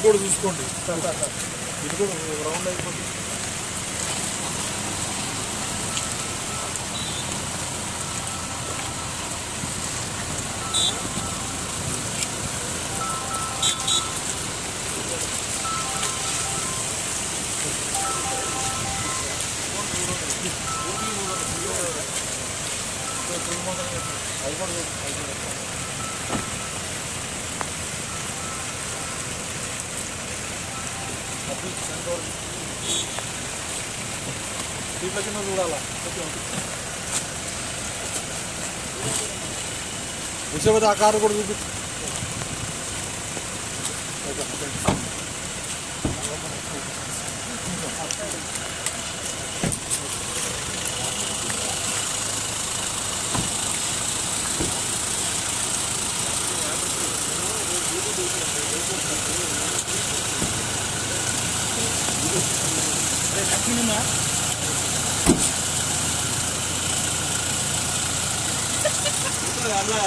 ఇది కూడా చూసుకోండి ఇది కూడా రౌండ్ అయిపోతుంది అది కూడా చూడు, అది కూడా. అది కంట్రోల్ సీట్ల కింద చూడాలా కూర్చోబోతే ఆ కారు కూడా చూపించు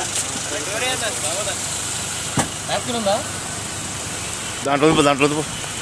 దాంట్లో దాంట్లో